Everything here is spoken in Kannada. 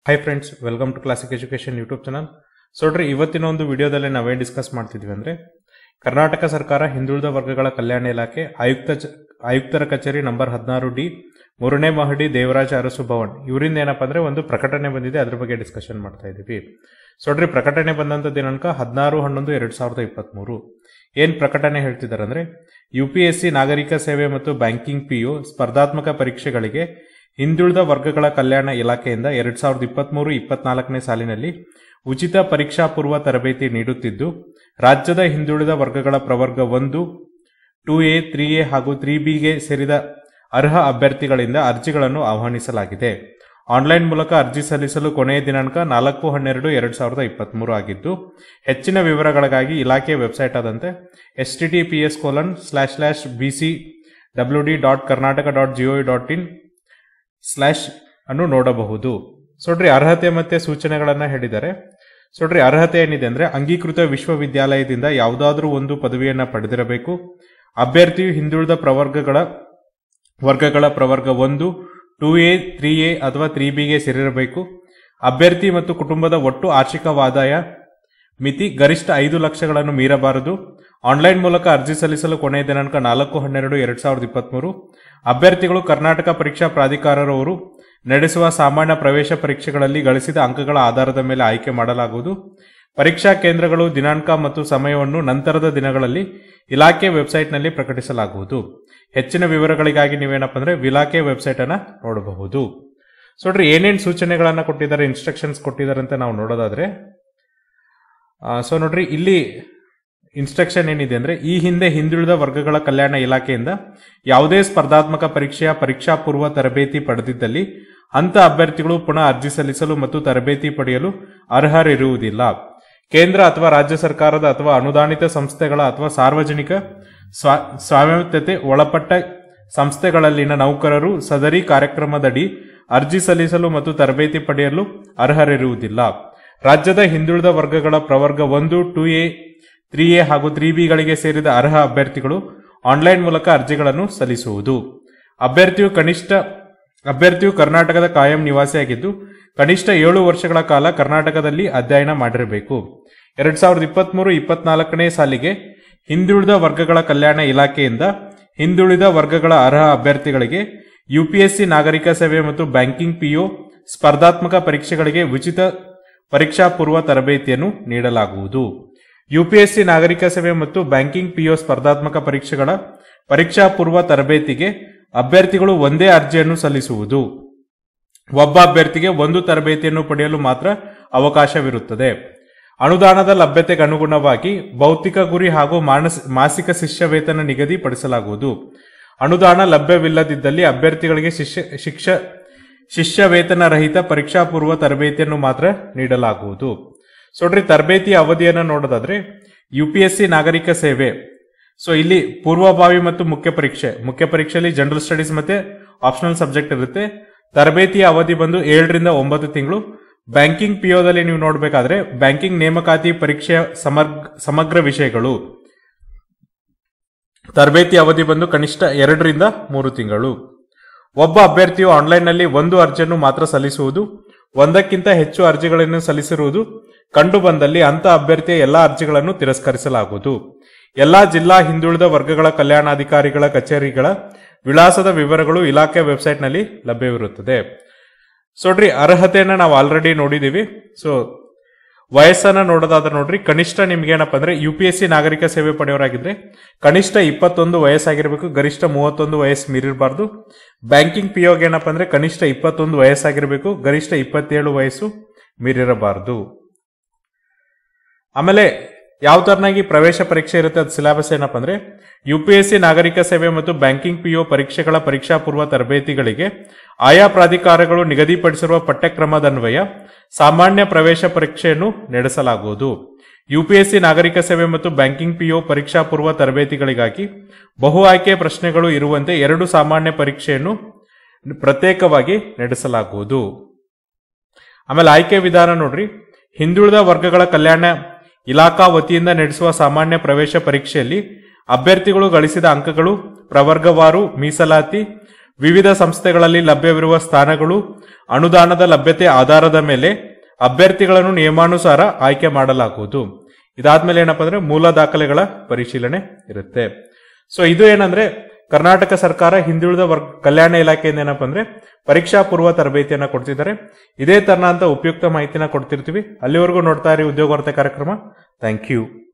high friends welcome to classic education YouTube channel so ನೋಡ್ರಿ ಇವತ್ತಿನ ಒಂದು ವಿಡಿಯೋದಲ್ಲಿ ನಾವೇನು ಡಿಸ್ಕಸ್ ಮಾಡ್ತಿದ್ವಿ ಅಂದ್ರೆ ಕರ್ನಾಟಕ ಸರ್ಕಾರ ಹಿಂದುಳಿದ ವರ್ಗಗಳ ಕಲ್ಯಾಣ ಇಲಾಖೆ ಆಯುಕ್ತ ಚ- ಆಯುಕ್ತರ ಕಚೇರಿ ನಂಬರ್ ಹದಿನಾರು ಡಿ ಮೂರನೇ ಮಹಡಿ ದೇವರಾಜ ಅರಸು ಭವನ್ ಇವರಿಂದ ಏನಪ್ಪಾ ಅಂದ್ರೆ ಒಂದು ಪ್ರಕಟಣೆ ಬಂದಿದೆ ಅದ್ರ ಬಗ್ಗೆ ಡಿಸ್ಕಷನ್ ಮಾಡ್ತಾ ಇದೀವಿ ಸೊ ನೋಡ್ರಿ ಪ್ರಕಟಣೆ ಬಂದಂತ ದಿನಾಂಕ ಹದಿನಾರು ಹನ್ನೊಂದು ಎರಡ್ ಸಾವಿರದ ಇಪ್ಪತ್ಮೂರು ಏನ್ ಪ್ರಕಟಣೆ ಹೇಳ್ತಿದ್ದಾರೆ ಅಂದ್ರೆ ಯು ಪಿ ಎಸ್ ಸಿ ನಾಗರಿಕ ಸೇವೆ ಮತ್ತು ಬ್ಯಾಂಕಿಂಗ್ ಪಿಯು ಸ್ಪರ್ಧಾತ್ಮಕ ಪರೀಕ್ಷೆಗಳಿಗೆ ಹಿಂದುಳಿದ ವರ್ಗಗಳ ಕಲ್ಯಾಣ ಇಲಾಖೆಯಿಂದ ಎರಡ್ ಸಾವಿರದ ಇಪ್ಪತ್ಮೂರು ಇಪ್ಪತ್ನಾಲ್ಕನೇ ಸಾಲಿನಲ್ಲಿ ಉಚಿತ ಪರೀಕ್ಷಾ ಪೂರ್ವ ತರಬೇತಿ ನೀಡುತ್ತಿದ್ದು ರಾಜ್ಯದ ಹಿಂದುಳಿದ ವರ್ಗಗಳ ಪ್ರವರ್ಗ ಒಂದು ಟೂ ಎ ತ್ರೀ ಎ ಹಾಗೂ ತ್ರೀ ಬಿಗೆ ಸೇರಿದ ಅರ್ಹ ಅಭ್ಯರ್ಥಿಗಳಿಂದ ಅರ್ಜಿಗಳನ್ನು ಆಹ್ವಾನಿಸಲಾಗಿದೆ ಆನ್ಲೈನ್ ಮೂಲಕ ಅರ್ಜಿ ಸಲ್ಲಿಸಲು ಕೊನೆಯ ದಿನಾಂಕ ನಾಲ್ಕು ಹನ್ನೆರಡು ಎರಡ್ ಸಾವಿರದ ಇಪ್ಪತ್ಮೂರು ಆಗಿದ್ದು ಹೆಚ್ಚಿನ ವಿವರಗಳಿಗಾಗಿ ಇಲಾಖೆ ವೆಬ್ಸೈಟ್ ಆದಂತೆ S T T P S colon slash slash B C W D dot Karnataka dot G O dot in slash ಅನ್ನು ನೋಡಬಹುದು ಸೊ ನೋಡ್ರಿ ಅರ್ಹತೆ ಮತ್ತೆ ಸೂಚನೆಗಳನ್ನ ಹೇಳಿದ್ದಾರೆ ಸೊ ನೋಡ್ರಿ ಅರ್ಹತೆ ಏನಿದೆ ಅಂದ್ರೆ ಅಂಗೀಕೃತ ವಿಶ್ವವಿದ್ಯಾಲಯದಿಂದ ಯಾವುದಾದ್ರೂ ಒಂದು ಪದವಿಯನ್ನ ಪಡೆದಿರಬೇಕು ಅಭ್ಯರ್ಥಿಯು ಹಿಂದುಳಿದ ಪ್ರವರ್ಗಗಳ ವರ್ಗಗಳ ಪ್ರವರ್ಗ ಒಂದು ಟೂ ಎ ತ್ರೀ ಎ ಅಥವಾ ತ್ರೀ ಬಿಗೆ ಸೇರಿರಬೇಕು ಅಭ್ಯರ್ಥಿ ಮತ್ತು ಕುಟುಂಬದ ಒಟ್ಟು ಆರ್ಥಿಕವಾದಾಯ ಮಿತಿ ಗರಿಷ್ಠ ಐದು ಲಕ್ಷಗಳನ್ನು ಮೀರಬಾರದು ಆನ್ಲೈನ್ ಮೂಲಕ ಅರ್ಜಿ ಸಲ್ಲಿಸಲು ಕೊನೆಯ ದಿನಾಂಕ ನಾಲ್ಕು ಹನ್ನೆರಡು ಎರಡ್ ಸಾವಿರದ ಇಪ್ಪತ್ಮೂರು ಅಭ್ಯರ್ಥಿಗಳು ಕರ್ನಾಟಕ ಪರೀಕ್ಷಾ ಪ್ರಾಧಿಕಾರರವರು ನಡೆಸುವ ಸಾಮಾನ್ಯ ಪ್ರವೇಶ ಪರೀಕ್ಷೆಗಳಲ್ಲಿ ಗಳಿಸಿದ ಅಂಕಗಳ ಆಧಾರದ ಮೇಲೆ ಆಯ್ಕೆ ಮಾಡಲಾಗುವುದು ಪರೀಕ್ಷಾ ಕೇಂದ್ರಗಳು ದಿನಾಂಕ ಮತ್ತು ಸಮಯವನ್ನು ನಂತರದ ದಿನಗಳಲ್ಲಿ ಇಲಾಖೆ ವೆಬ್ಸೈಟ್ನಲ್ಲಿ ಪ್ರಕಟಿಸಲಾಗುವುದು ಹೆಚ್ಚಿನ ವಿವರಗಳಿಗಾಗಿ ನೀವೇನಪ್ಪ ಅಂದ್ರೆ ಇಲಾಖೆ ವೆಬ್ಸೈಟ್ ಅನ್ನ ನೋಡಬಹುದು ಸೊ ನೋಡ್ರಿ ಏನೇನು ಸೂಚನೆಗಳನ್ನ ಕೊಟ್ಟಿದ್ದಾರೆ ಇನ್ಸ್ಟ್ರಕ್ಷನ್ಸ್ ಕೊಟ್ಟಿದ್ದಾರೆ ಅಂತ ನಾವು ನೋಡೋದಾದ್ರೆ ಸೊ ನೋಡ್ರಿ ಇಲ್ಲಿ ಇನ್ಸ್ಟ್ರಕ್ಷನ್ ಏನಿದೆ ಅಂದ್ರೆ ಈ ಹಿಂದೆ ಹಿಂದುಳಿದ ವರ್ಗಗಳ ಕಲ್ಯಾಣ ಇಲಾಖೆಯಿಂದ ಯಾವುದೇ ಸ್ಪರ್ಧಾತ್ಮಕ ಪರೀಕ್ಷೆಯ ಪರೀಕ್ಷಾ ಪೂರ್ವ ತರಬೇತಿ ಪಡೆದಿದ್ದಲ್ಲಿ ಅಂತ ಅಭ್ಯರ್ಥಿಗಳು ಪುನಃ ಅರ್ಜಿ ಸಲ್ಲಿಸಲು ಮತ್ತು ತರಬೇತಿ ಪಡೆಯಲು ಅರ್ಹರಿರುವುದಿಲ್ಲ ಕೇಂದ್ರ ಅಥವಾ ರಾಜ್ಯ ಸರ್ಕಾರದ ಅಥವಾ ಅನುದಾನಿತ ಸಂಸ್ಥೆಗಳ ಅಥವಾ ಸಾರ್ವಜನಿಕ ಸ್ವಾ- ಸ್ವಾಯತ್ತತೆ ಒಳಪಟ್ಟ ಸಂಸ್ಥೆಗಳಲ್ಲಿನ ನೌಕರರು ಸದರಿ ಕಾರ್ಯಕ್ರಮದಡಿ ಅರ್ಜಿ ಸಲ್ಲಿಸಲು ಮತ್ತು ತರಬೇತಿ ಪಡೆಯಲು ಅರ್ಹರಿರುವುದಿಲ್ಲ ರಾಜ್ಯದ ಹಿಂದುಳಿದ ವರ್ಗಗಳ ಪ್ರವರ್ಗ ಒಂದು ಟೂ ಎ ತ್ರೀ ಎ ಹಾಗೂ ತ್ರೀ ಬಿಗಳಿಗೆ ಸೇರಿದ ಅರ್ಹ ಅಭ್ಯರ್ಥಿಗಳು ಆನ್ಲೈನ್ ಮೂಲಕ ಅರ್ಜಿಗಳನ್ನು ಸಲ್ಲಿಸುವುದು ಅಭ್ಯರ್ಥಿಯು ಕನಿಷ್ಠ ಅಭ್ಯರ್ಥಿಯು ಕರ್ನಾಟಕದ ಕಾಯಂ ನಿವಾಸಿಯಾಗಿದ್ದು ಕನಿಷ್ಠ ಏಳು ವರ್ಷಗಳ ಕಾಲ ಕರ್ನಾಟಕದಲ್ಲಿ ಅಧ್ಯಯನ ಮಾಡಿರಬೇಕು ಎರಡ್ ಸಾವಿರದ ಇಪ್ಪತ್ಮೂರು ಇಪ್ಪತ್ನಾಲ್ಕನೇ ಸಾಲಿಗೆ ಹಿಂದುಳಿದ ವರ್ಗಗಳ ಕಲ್ಯಾಣ ಇಲಾಖೆಯಿಂದ ಹಿಂದುಳಿದ ವರ್ಗಗಳ ಅರ್ಹ ಅಭ್ಯರ್ಥಿಗಳಿಗೆ ಯುಪಿಎಸ್ಸಿ ನಾಗರಿಕ ಸೇವೆ ಮತ್ತು ಬ್ಯಾಂಕಿಂಗ್ ಪಿಒ ಸ್ಪರ್ಧಾತ್ಮಕ ಪರೀಕ್ಷೆಗಳಿಗೆ ಉಚಿತ ಪರೀಕ್ಷಾ ಪೂರ್ವ ತರಬೇತಿಯನ್ನು ನೀಡಲಾಗುವುದು ಯುಪಿಎಸ್ಸಿ ನಾಗರಿಕ ಸೇವೆ ಮತ್ತು ಬ್ಯಾಂಕಿಂಗ್ ಪಿಒ ಸ್ಪರ್ಧಾತ್ಮಕ ಪರೀಕ್ಷೆಗಳ ಪರೀಕ್ಷಾ ಪೂರ್ವ ತರಬೇತಿಗೆ ಅಭ್ಯರ್ಥಿಗಳು ಒಂದೇ ಅರ್ಜಿಯನ್ನು ಸಲ್ಲಿಸುವುದು ಒಬ್ಬ ಅಭ್ಯರ್ಥಿಗೆ ಒಂದು ತರಬೇತಿಯನ್ನು ಪಡೆಯಲು ಮಾತ್ರ ಅವಕಾಶವಿರುತ್ತದೆ ಅನುದಾನದ ಲಭ್ಯತೆಗೆ ಅನುಗುಣವಾಗಿ ಭೌತಿಕ ಗುರಿ ಹಾಗೂ ಮಾನಸ ಮಾಸಿಕ ಶಿಷ್ಯ ವೇತನ ನಿಗದಿಪಡಿಸಲಾಗುವುದು ಅನುದಾನ ಲಭ್ಯವಿಲ್ಲದಿದ್ದಲ್ಲಿ ಅಭ್ಯರ್ಥಿಗಳಿಗೆ ಶಿಷ್ಯ ಶಿಕ್ಷ ಶಿಷ್ಯ ವೇತನ ರಹಿತ ಪರೀಕ್ಷಾ ಪೂರ್ವ ತರಬೇತಿಯನ್ನು ಮಾತ್ರ ನೀಡಲಾಗುವುದು ಸೊ ನೋಡ್ರಿ ತರಬೇತಿ ಅವಧಿಯನ್ನು ನೋಡೋದಾದ್ರೆ ಯುಪಿಎಸ್ಸಿ ನಾಗರಿಕ ಸೇವೆ ಸೊ ಇಲ್ಲಿ ಪೂರ್ವಭಾವಿ ಮತ್ತು ಮುಖ್ಯ ಪರೀಕ್ಷೆ ಮುಖ್ಯ ಪರೀಕ್ಷೆಯಲ್ಲಿ ಜನರಲ್ ಸ್ಟಡೀಸ್ ಮತ್ತೆ ಆಪ್ಷನಲ್ ಸಬ್ಜೆಕ್ಟ್ ಇರುತ್ತೆ ತರಬೇತಿಯ ಅವಧಿ ಬಂದು ಏಳರಿಂದ ಒಂಬತ್ತು ತಿಂಗಳು ಬ್ಯಾಂಕಿಂಗ್ ಪಿಒದಲ್ಲಿ ನೀವು ನೋಡಬೇಕಾದ್ರೆ ಬ್ಯಾಂಕಿಂಗ್ ನೇಮಕಾತಿ ಪರೀಕ್ಷೆಯ ಸಮಗ್ರ ಸಮಗ್ರ ವಿಷಯಗಳು ತರಬೇತಿ ಅವಧಿ ಬಂದು ಕನಿಷ್ಠ ಎರಡರಿಂದ ಮೂರು ತಿಂಗಳು ಒಬ್ಬ ಅಭ್ಯರ್ಥಿಯು ಆನ್ಲೈನ್ನಲ್ಲಿ ಒಂದು ಅರ್ಜಿಯನ್ನು ಮಾತ್ರ ಸಲ್ಲಿಸುವುದು ಒಂದಕ್ಕಿಂತ ಹೆಚ್ಚು ಅರ್ಜಿಗಳನ್ನು ಸಲ್ಲಿಸಿರುವುದು ಕಂಡು ಬಂದಲ್ಲಿ ಅಂತ ಅಭ್ಯರ್ಥಿಯ ಎಲ್ಲಾ ಅರ್ಜಿಗಳನ್ನು ತಿರಸ್ಕರಿಸಲಾಗುವುದು ಎಲ್ಲಾ ಜಿಲ್ಲಾ ಹಿಂದುಳಿದ ವರ್ಗಗಳ ಕಲ್ಯಾಣಾಧಿಕಾರಿಗಳ ಕಚೇರಿಗಳ ವಿಳಾಸದ ವಿವರಗಳು ಇಲಾಖೆ ವೆಬ್ಸೈಟ್ನಲ್ಲಿ ಲಭ್ಯವಿರುತ್ತದೆ ಸೊ ನೋಡ್ರಿ ಅರ್ಹತೆಯನ್ನ ನಾವು ಆಲ್ರೆಡಿ ನೋಡಿದೀವಿ ಸೊ ವಯಸ್ಸನ್ನ ನೋಡೋದಾದ್ರೆ ನೋಡ್ರಿ ಕನಿಷ್ಠ ನಿಮ್ಗೆ ಏನಪ್ಪ ಅಂದ್ರೆ ಯು ಪಿ ಎಸ್ ಸಿ ನಾಗರಿಕ ಸೇವೆ ಪಡೆಯೋರಾಗಿದ್ರೆ ಕನಿಷ್ಠ ಇಪ್ಪತ್ತೊಂದು ವಯಸ್ಸಾಗಿರ್ಬೇಕು ಗರಿಷ್ಠ ಮೂವತ್ತೊಂದು ವಯಸ್ಸು ಮೀರಿರಬಾರ್ದು ಬ್ಯಾಂಕಿಂಗ್ ಪಿ ಏನಪ್ಪ ಅಂದ್ರೆ ಕನಿಷ್ಠ ಇಪ್ಪತ್ತೊಂದು ವಯಸ್ಸಾಗಿರ್ಬೇಕು ಗರಿಷ್ಠ ಇಪ್ಪತ್ತೇಳು ವಯಸ್ಸು ಮೀರಿರಬಾರ್ದು ಆಮೇಲೆ ಯಾವ ತರನಾಗಿ ಪ್ರವೇಶ ಪರೀಕ್ಷೆ ಇರುತ್ತೆ ಅದು ಸಿಲೆಬಸ್ ಏನಪ್ಪ ಅಂದ್ರೆ ಯು ಪಿ ಎಸ್ ಸಿ ನಾಗರಿಕ ಸೇವೆ ಮತ್ತು ಬ್ಯಾಂಕಿಂಗ್ ಪಿಒ ಪರೀಕ್ಷೆಗಳ ಪರೀಕ್ಷಾ ಪೂರ್ವ ತರಬೇತಿಗಳಿಗೆ ಆಯಾ ಪ್ರಾಧಿಕಾರಗಳು ನಿಗದಿಪಡಿಸಿರುವ ಪಠ್ಯಕ್ರಮದನ್ವಯ ಸಾಮಾನ್ಯ ಪ್ರವೇಶ ಪರೀಕ್ಷೆಯನ್ನು ನಡೆಸಲಾಗುವುದು ಯುಪಿಎಸ್ಸಿ ನಾಗರಿಕ ಸೇವೆ ಮತ್ತು ಬ್ಯಾಂಕಿಂಗ್ ಪಿಒ ಪರೀಕ್ಷಾ ಪೂರ್ವ ತರಬೇತಿಗಳಿಗಾಗಿ ಬಹು ಆಯ್ಕೆ ಪ್ರಶ್ನೆಗಳು ಇರುವಂತೆ ಎರಡು ಸಾಮಾನ್ಯ ಪರೀಕ್ಷೆಯನ್ನು ಪ್ರತ್ಯೇಕವಾಗಿ ನಡೆಸಲಾಗುವುದು ಆಮೇಲೆ ಆಯ್ಕೆ ವಿಧಾನ ನೋಡ್ರಿ ಹಿಂದುಳಿದ ವರ್ಗಗಳ ಕಲ್ಯಾಣ ಇಲಾಖಾ ವತಿಯಿಂದ ನಡೆಸುವ ಸಾಮಾನ್ಯ ಪ್ರವೇಶ ಪರೀಕ್ಷೆಯಲ್ಲಿ ಅಭ್ಯರ್ಥಿಗಳು ಗಳಿಸಿದ ಅಂಕಗಳು ಪ್ರವರ್ಗವಾರು ಮೀಸಲಾತಿ ವಿವಿಧ ಸಂಸ್ಥೆಗಳಲ್ಲಿ ಲಭ್ಯವಿರುವ ಸ್ಥಾನಗಳು ಅನುದಾನದ ಲಭ್ಯತೆ ಆಧಾರದ ಮೇಲೆ ಅಭ್ಯರ್ಥಿಗಳನ್ನು ನಿಯಮಾನುಸಾರ ಆಯ್ಕೆ ಮಾಡಲಾಗುವುದು ಇದಾದ್ಮೇಲೆ ಏನಪ್ಪಾ ಅಂದ್ರೆ ಮೂಲ ದಾಖಲೆಗಳ ಪರಿಶೀಲನೆ ಇರುತ್ತೆ ಸೊ ಇದು ಏನಂದ್ರೆ ಕರ್ನಾಟಕ ಸರ್ಕಾರ ಹಿಂದುಳಿದ ವರ್ಗ ಕಲ್ಯಾಣ ಇಲಾಖೆಯಿಂದ ಏನಪ್ಪಾ ಅಂದ್ರೆ ಪರೀಕ್ಷಾ ಪೂರ್ವ ತರಬೇತಿಯನ್ನ ಕೊಡ್ತಿದ್ದಾರೆ ಇದೇ ತರನಾದಂತ ಉಪಯುಕ್ತ ಮಾಹಿತಿನ ಕೊಡ್ತಿರ್ತೀವಿ ಅಲ್ಲಿವರೆಗೂ ನೋಡ್ತಾ ಇರಿ ಉದ್ಯೋಗ ವಾರ್ತೆ ಕಾರ್ಯಕ್ರಮ ಥ್ಯಾಂಕ್ ಯು